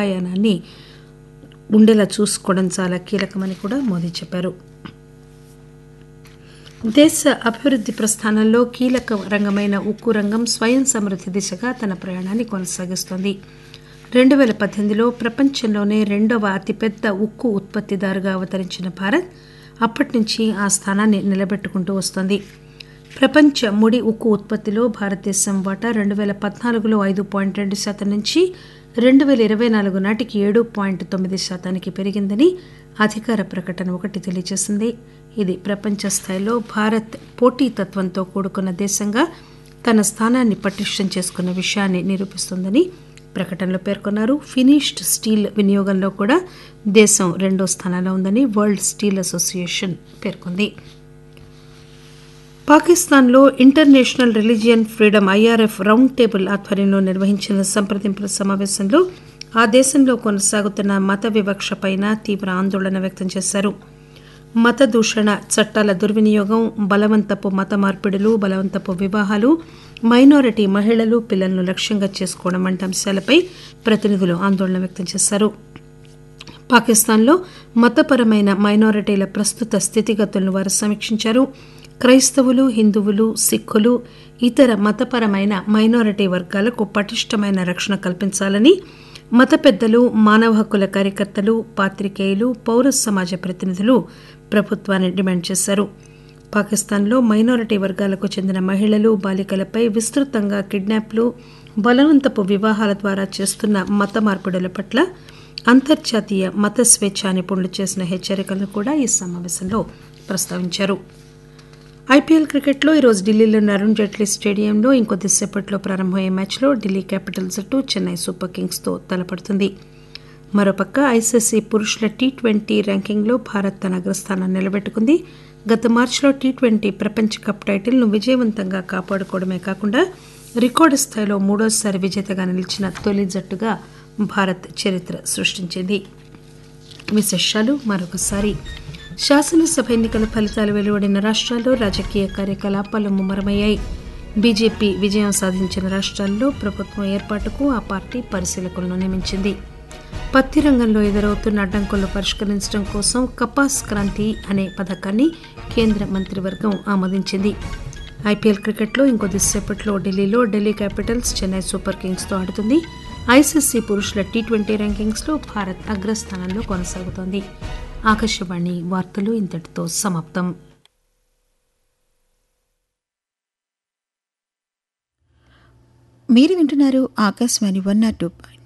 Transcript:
ప్రయాణాన్ని ఉండేలా చూసుకోవడం చాలా కీలకమని కూడా మోదీ చెప్పారు దేశ అభివృద్ది ప్రస్థానంలో కీలక రంగమైన ఉక్కు రంగం స్వయం సమృద్ది దిశగా తన ప్రయాణాన్ని కొనసాగిస్తోంది రెండు పేల పద్దెనిమిదిలో ప్రపంచంలోనే రెండవ అతిపెద్ద ఉక్కు ఉత్పత్తిదారుగా అవతరించిన భారత్ అప్పటి నుంచి ఆ స్థానాన్ని నిలబెట్టుకుంటూ వస్తోంది ప్రపంచ ముడి ఉక్కు ఉత్పత్తిలో భారతదేశం వాటా రెండు పేల పద్నాలుగులో ఐదు పాయింట్ రెండు శాతం నుంచి రెండు పేల ఇరవై నాలుగు నాటికి ఏడు పాయింట్ తొమ్మిది శాతానికి పెరిగిందని అధికార ప్రకటన ఒకటి తెలియజేసింది ఇది ప్రపంచ స్థాయిలో భారత్ పోటీతత్వంతో కూడుకున్న దేశంగా తన స్థానాన్ని పటిష్టం చేసుకున్న విషయాన్ని నిరూపిస్తోందని ప్రకటనలో పేర్కొన్నారు ఫినిష్డ్ స్టీల్ వినియోగంలో కూడా దేశం రెండో స్థానంలో ఉందని వరల్డ్ స్టీల్ అసోసియేషన్ పేర్కొంది పాకిస్తాన్లో international religion freedom IRF round table ఆధ్వర్యంలో నిర్వహించిన సంప్రదింపుల సమావేశంలో ఆ దేశంలో కొనసాగుతున్న మత వివక్షపైన తీవ్ర ఆందోళన వ్యక్తం చేశారు మత దూషణ చట్టాల దుర్వినియోగం బలవంతపు మత మార్పిడులు బలవంతపు వివాహాలు మైనారిటీ మహిళలు పిల్లలను లక్ష్యంగా చేసుకోవడం వంటి అంశాలపై ప్రతినిధులు ఆందోళన వ్యక్తం చేశారు పాకిస్తాన్లో మతపరమైన మైనారిటీల ప్రస్తుత స్థితిగతులను వారు సమీక్షించారు క్రైస్తవులు హిందువులు సిక్కులు ఇతర మతపరమైన మైనారిటీ వర్గాలకు పటిష్టమైన రక్షణ కల్పించాలని మత పెద్దలు మానవ హక్కుల కార్యకర్తలు పాత్రికేయులు పౌర సమాజ ప్రతినిధులు ప్రభుత్వాన్ని డిమాండ్ చేశారు పాకిస్తాన్లో మైనారిటీ వర్గాలకు చెందిన మహిళలు బాలికలపై విస్తృతంగా కిడ్నాప్లు బలవంతపు వివాహాల ద్వారా చేస్తున్న మత మార్పిడుల పట్ల అంతర్జాతీయ మత స్వేచ్ఛ నిపుణులు చేసిన హెచ్చరికలను కూడా ఈ సమావేశంలో ప్రస్తావించారు ఐపీఎల్ క్రికెట్లో ఈరోజు ఢిల్లీలోని అరుణ్ జైట్లీ స్టేడియంలో ఇంకొద్దిసేపట్లో ప్రారంభమయ్యే మ్యాచ్లో ఢిల్లీ క్యాపిటల్స్ జట్టు చెన్నై సూపర్ కింగ్స్తో తలపడుతుంది మరోపక్క ఐసీసీ పురుషుల టీ ట్వంటీ ర్యాంకింగ్లో భారత్ తన అగ్రస్థానాన్ని నిలబెట్టుకుంది గత మార్చిలో టీ ట్వంటీ ప్రపంచ కప్ టైటిల్ను విజయవంతంగా కాపాడుకోవడమే కాకుండా రికార్డు స్థాయిలో మూడోసారి విజేతగా నిలిచిన తొలి జట్టుగా భారత్ చరిత్ర సృష్టించింది విశేషాలు మరొకసారి శాసనసభ ఎన్నికల ఫలితాలు వెలువడిన రాష్ట్రాల్లో రాజకీయ కార్యకలాపాలు ముమ్మరమయ్యాయి బీజేపీ విజయం సాధించిన రాష్ట్రాల్లో ప్రభుత్వం ఏర్పాటుకు ఆ పార్టీ పరిశీలకులను నియమించింది పత్తి రంగంలో ఎదురవుతున్న అడ్డంకులను పరిష్కరించడం కోసం కపాస్ క్రాంతి అనే పథకాన్ని కేంద్ర మంత్రివర్గం ఆమోదించింది ఐపీఎల్ క్రికెట్లో ఇంకొద్దిసేపట్లో ఢిల్లీలో ఢిల్లీ క్యాపిటల్స్ చెన్నై సూపర్ కింగ్స్తో ఆడుతుంది ఐసీసీ పురుషుల టీ ట్వంటీ ర్యాంకింగ్స్లో భారత్ అగ్రస్థానంలో కొనసాగుతోంది ఆకాశవాణి వార్తలు ఇంతటితో సమాప్తం మీరు వింటున్నారు Akashvani one nought two point